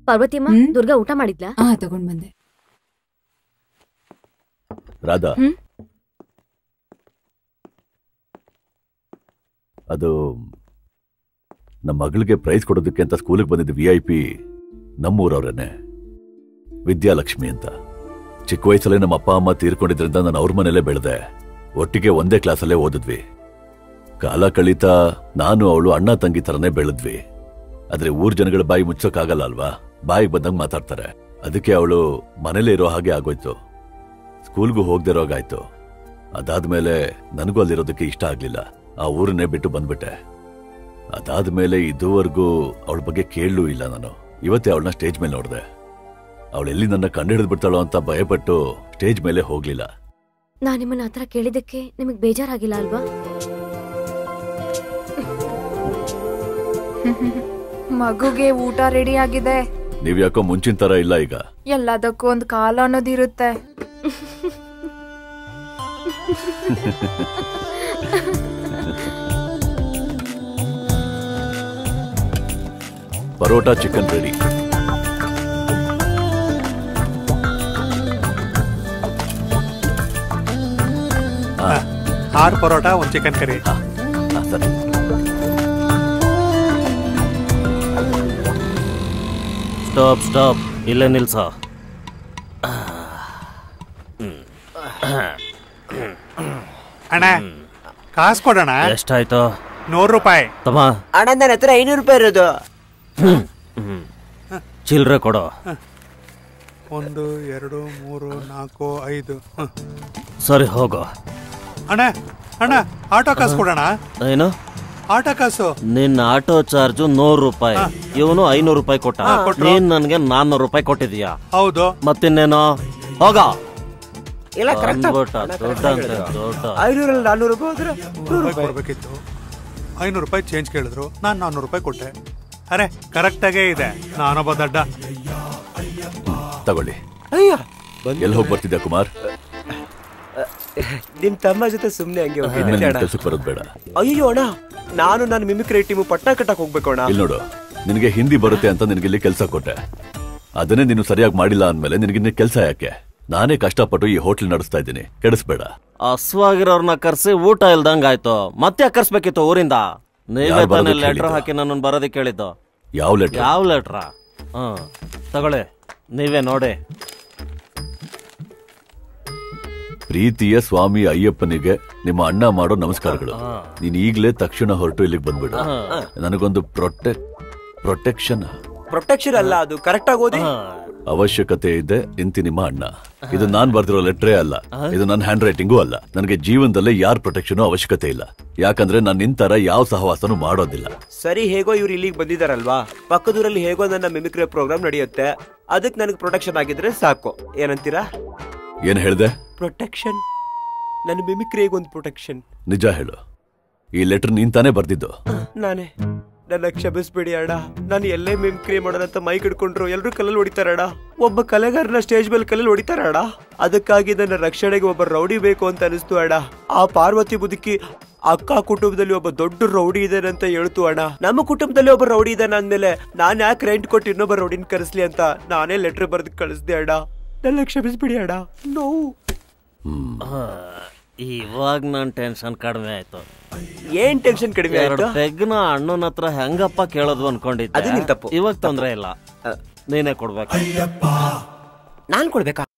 ಪಾರ್ವತಿಯಮ್ಮ ಹ್ಮ್? ದುರ್ಗಾ ಊಟ ಮಾಡಿದ್ಲಾ ಆ ತಗೊಂಡ್ ಬಂದೆ ರಾಧಾ ಹ್ಮ್? ಅದು ನಮ್ಮ ಮಗಳಿಗೆ ಪ್ರೈಸ್ ಕೊಡೋದಕ್ಕೆ ಅಂತ ಸ್ಕೂಲಿಗೆ ಬಂದಿದ್ದ ವಿ ಐ ಪಿ ನಮ್ಮೂರವ್ರೇನೆ ವಿದ್ಯಾಲಕ್ಷ್ಮಿ ಅಂತ ಚಿಕ್ಕ ವಯಸ್ಸಲ್ಲೇ ನಮ್ಮ ಅಪ್ಪ ಅಮ್ಮ ತೀರ್ಕೊಂಡಿದ್ರಿಂದ ನಾನು ಅವ್ರ ಮನೇಲೇ ಬೆಳೆದೆ ಒಟ್ಟಿಗೆ ಒಂದೇ ಕ್ಲಾಸಲ್ಲೇ ಓದಿದ್ವಿ ಕಾಲ ಕಳೀತಾ ನಾನು ಅವಳು ಅಣ್ಣ ತಂಗಿ ತರನೇ ಬೆಳೆದ್ವಿ ಆದ್ರೆ ಊರ್ ಜನಗಳ ಬಾಯಿ ಮುಚ್ಚೋಕ್ಕಾಗಲ್ಲ ಅಲ್ವಾ ಬಾಯಿಗೆ ಬಂದಂಗೆ ಮಾತಾಡ್ತಾರೆ ಅದಕ್ಕೆ ಅವಳು ಮನೇಲೇ ಇರೋ ಹಾಗೆ ಆಗೋಯ್ತು ಸ್ಕೂಲ್ಗೂ ಹೋಗ್ದಿರೋಗಾಯ್ತು ಅದಾದ್ಮೇಲೆ ನನಗೂ ಅಲ್ಲಿರೋದಕ್ಕೆ ಇಷ್ಟ ಆಗ್ಲಿಲ್ಲ ಆ ಊರನ್ನೇ ಬಿಟ್ಟು ಬಂದ್ಬಿಟ್ಟೆ ಅದಾದ್ಮೇಲೆ ಇದುವರೆಗೂ ಅವಳ ಬಗ್ಗೆ ಕೇಳಲೂ ಇಲ್ಲ ನಾನು ಇವತ್ತೇ ಅವಳನ್ನ ಸ್ಟೇಜ್ ಮೇಲೆ ನೋಡಿದೆ ಅವಳು ಎಲ್ಲಿ ನನ್ನ ಕಂಡಿಡಿದು ಬಿಡ್ತಾಳೋ ಅಂತ ಭಯಪಟ್ಟು ಸ್ಟೇಜ್ ಮೇಲೆ ಹೋಗ್ಲಿಲ್ಲ ನಾನ್ ನಿಮ್ಮನ್ನ ಆತರ ಕೇಳಿದಕ್ಕೆ ನಿಮಗ್ ಬೇಜಾರಾಗಿಲ್ಲ ಅಲ್ವಾ ಮಗುಗೆ ಊಟ ರೆಡಿ ಆಗಿದೆ ನೀವ್ ಯಾಕೋ ಮುಂಚಿನ ತರ ಇಲ್ಲ ಈಗ ಎಲ್ಲದಕ್ಕೂ ಒಂದು ಕಾಲ ಅನ್ನೋದಿರುತ್ತೆ ಪರೋಟಾ ಚಿಕನ್ ರೆಡಿ ಆರು ಪರೋಟ ಒಂದು ಚಿಕನ್ ಕರಿ ಸರಿ ಸ್ಟಾಪ್ ಸ್ಟಾಪ್ ಇಲ್ಲೇ ನಿಲ್ಸ ಅಣ್ಣ ಕಾಸು ಕೊಡೋಣ ಎಷ್ಟಾಯ್ತು ನೂರು ರೂಪಾಯಿ ತಮ್ಮ ಅಣ್ಣ ನನ್ನ ಹತ್ರ ಐನೂರು ರೂಪಾಯಿ ಇರೋದು ಚಿಲ್ರೆ ಕೊಡು ಒಂದು ಎರಡು ಮೂರು ನಾಲ್ಕು ಐದು ಹ. ಸರಿ ಹೋಗು ಅಣ್ಣ ಅಣ್ಣ ಆಟೋ ಕಾಸು ಕೊಡೋಣ ಏನು ಆಟೋ ಕಾಸು ನಿನ್ನ ಆಟೋ ಚಾರ್ಜು ನೂರು ರೂಪಾಯಿ ಇವನು ಐನೂರು ರೂಪಾಯಿ ಕೊಟ್ಟ ಹಾ, ಕೊಟ್ರು. ನೀನ್ ನನ್ಗೆ ನಾನ್ನೂರು ರೂಪಾಯಿ ಕೊಟ್ಟಿದೀಯಾ ಹೌದು ಮತ್ತಿನ್ನೇನು ಹೋಗ ಇಲ್ಲ ಕರೆಕ್ಟ್ ಬಂದ್ಬಿಟ್ಟ ದೊಡ್ಡ ಅಂತ ದೊಡ್ಡ ಐನೂರಲ್ಲಿ ನಾನ್ನೂರು ರೂಪಾಯಿ ಹೋದ್ರೆ ನೂರು ರೂಪಾಯಿ ಕೊಡ್ಬೇಕಿತ್ತು ಐನೂರು ರೂಪಾಯಿ ಚೇಂಜ್ ಕೇಳಿದ್ರು ನಾನು ನಾನ್ನೂರು ರೂಪಾಯಿ ಕೊಟ್ಟೆ ಅರೆ ಕರೆಕ್ಟಾಗೇ ಇದೆ ನಾನೊಬ್ಬ ದಡ್ಡ ತಗೊಳ್ಳಿ ಅಯ್ಯ ಎಲ್ಲಿ ಹೋಗಿ ಬರ್ತಿದ್ಯಾ ಕುಮಾರ್ ನಿಮ್ ತಮ್ಮ ಜೊತೆ ಸುಮ್ನೆ ಹಂಗೆ ಹೋಗಿದ್ದೆ ಇನ್ಮೇಲೆ ಅಣ್ಣ ಕೆಲ್ಸಕ್ಕೆ ಬರೋದು ಬೇಡ ಅಯ್ಯೋ ಅಣ್ಣ ನಾನು ನನ್ನ ಮಿಮಿಕ್ರಿ ಟೀಮು ಪಟ್ಟ ಕಟ್ಟಕ್ ಹೋಗ್ಬೇಕು ಅಣ್ಣ ಇಲ್ಲಿ ನೋಡು ನಿನಗೆ ಹಿಂದಿ ಬರುತ್ತೆ ಅಂತ ನಿನಗೆ ಇಲ್ಲಿ ಕೆಲಸ ಕೊಟ್ಟೆ ಅದನ್ನೇ ನೀನು ಸರಿಯಾಗಿ ಮಾಡಿಲ್ಲ ಅಂದ್ಮೇಲೆ ನಿನಗೆ ಕೆಲಸ ಯಾಕೆ ನಾನೇ ಕಷ್ಟಪಟ್ಟು ಈ ಹೋಟ್ಲ್ ನಡೆಸ್ತಾ ಇದ್ದೀನಿ ಕೆಡಿಸ್ಬೇಡ ಹಸ್ವಾಗಿರೋರ್ನ ಕರ್ಸಿ ಊಟ ಇಲ್ದಂಗ್ ಆಯ್ತು ಮತ್ತೆ ಕರ್ಸ್ಬೇಕಿತ್ತು ಊರಿಂದ ನೀವೇ ಯಾರ್ ತಾನೇ ಬರೋದಕ್ಕೆ ಲೆಟರ್ ಹೇಳಿದ್ದು? ಹಾಕಿ ನನ್ನ ಬರೋದಕ್ಕೆ ಹೇಳಿದ್ದು ಯಾವ ಲೆಟರ್ ಯಾವ ಲೆಟ್ರ ಹ್ಮ್ ತಗೊಳ್ಳಿ ನೀವೇ ನೋಡಿ ಪ್ರೀತಿಯ ಸ್ವಾಮಿ ಅಯ್ಯಪ್ಪನಿಗೆ ನಿಮ್ಮ ಅಣ್ಣ ಮಾಡೋ ನಮಸ್ಕಾರಗಳು ನೀನ್ ಈಗ್ಲೇ ತಕ್ಷಣ ಹೊರಟು ಇಲ್ಲಿಗೆ ಬಂದ್ಬಿಡು ನನಗೊಂದು ಪ್ರೊಟೆಕ್ ಪ್ರೊಟೆಕ್ಷನ್ ಪ್ರೊಟೆಕ್ಷನ್ ಅಲ್ಲ ಅದು ಕರೆಕ್ಟ್ ಆಗಿ ಓದಿ ಅವಶ್ಯಕತೆ ಇದೆ ಇಂತಿ ನಿಮ್ಮ ಅಣ್ಣ ಇದು ನಾನ್ ಬರ್ದಿರೋ ಲೆಟ್ರೇ ಅಲ್ಲ ಇದು ನನ್ನ ಹ್ಯಾಂಡ್ ರೈಟಿಂಗೂ ಅಲ್ಲ ನನಗೆ ಜೀವನದಲ್ಲೇ ಯಾರ್ ಪ್ರೊಟೆಕ್ಷನ್ ಅವಶ್ಯಕತೆ ಇಲ್ಲ ಯಾಕಂದ್ರೆ ನಾನು ನಿಂತರ ಯಾವ ಸಹವಾಸನೂ ಮಾಡೋದಿಲ್ಲ ಸರಿ ಹೇಗೋ ಇವ್ರು ಇಲ್ಲಿಗೆ ಬಂದಿದಾರಲ್ವಾ ಪಕ್ಕದೂರಲ್ಲಿ ಹೇಗೋ ನನ್ನ ಮಿಮಿಕ್ರಿ ಪ್ರೋಗ್ರಾಮ್ ನಡೆಯುತ್ತೆ ಅದಕ್ಕೆ ನನಗೆ ಪ್ರೊಟೆಕ್ಷನ್ ಆಗಿದ್ರೆ ಸಾಕು ಏನಂತೀರಾ ಏನ್ ಹೇಳ್ದೆ ಪ್ರೊಟೆಕ್ಷನ್ ನನ್ನ ಮಿಮಿಕ್ರಿಗೆ ಒಂದು ಪ್ರೊಟೆಕ್ಷನ್ ನಿಜ ಹೇಳು ಈ ಲೆಟರ್ ನೀನ್ ತಾನೇ ಬರ್ದಿದ್ದು ನಾನೇ ನನ್ನ ಕ್ಷಮಿಸ್ಬಿಡಿ ಅಣ್ಣ ನಾನು ಎಲ್ಲೇ ಮಿಮಿಕ್ರಿ ಮಾಡೋದಂತ ಮೈ ಹಿಡ್ಕೊಂಡ್ರು ಎಲ್ಲರೂ ಕಲ್ಲಲ್ಲಿ ಹೊಡಿತಾರಣ್ಣ ಒಬ್ಬ ಕಲೆಗಾರನ ಸ್ಟೇಜ್ ಮೇಲೆ ಕಲ್ಲಲ್ಲಿ ಹೊಡಿತಾರಣ್ಣ ಅದಕ್ಕಾಗಿ ನನ್ನ ರಕ್ಷಣೆಗೆ ಒಬ್ಬ ರೌಡಿ ಬೇಕು ಅಂತ ಅನಿಸ್ತು ಅಣ್ಣ ಆ ಪಾರ್ವತಿ ಬದುಕಿ ಅಕ್ಕ ಕುಟುಂಬದಲ್ಲಿ ಒಬ್ಬ ದೊಡ್ಡ ರೌಡಿ ಇದ್ದಾನೆ ಅಂತ ಹೇಳ್ತು ಅಣ್ಣ ನಮ್ಮ ಕುಟುಂಬದಲ್ಲಿ ಒಬ್ಬ ರೌಡಿ ಇದ್ದಾನೆ ಅಂದ್ಮೇಲೆ ನಾನ್ ಯಾಕೆ ರೆಂಟ್ ಕೊಟ್ಟು ಇನ್ನೊಬ್ಬ ರೌಡಿನ ಕರೆಸ್ಲಿ ಅಂತ ನಾನೇ ಲೆಟರ್ ಬರೆದು ಕಳಿಸ್ದೆ ಅಣ್ಣ ನನ್ನ ಕ್ಷಮಿಸ್ಬಿಡಿ ಅಣ್ಣ ನೋವು ಇವಾಗ ನನ್ ಟೆನ್ಷನ್ ಕಡಿಮೆ ಆಯ್ತು ಏನ್ ಟೆನ್ಷನ್ ಕಡಿಮೆ ಎರಡು ಆಯ್ತು ಪೆಗ್ನ ಅಣ್ಣನ ಹತ್ರ ಹೆಂಗಪ್ಪ ಕೇಳೋದು ಅದು ಅನ್ಕೊಂಡಿದ್ದೆ ನಿನ್ ತಪ್ಪು. ಇವಾಗ ತೊಂದ್ರೆ ಇಲ್ಲ ನೀನೇ ಕೊಡ್ಬೇಕು ನಾನ್ ಕೊಡ್ಬೇಕಾ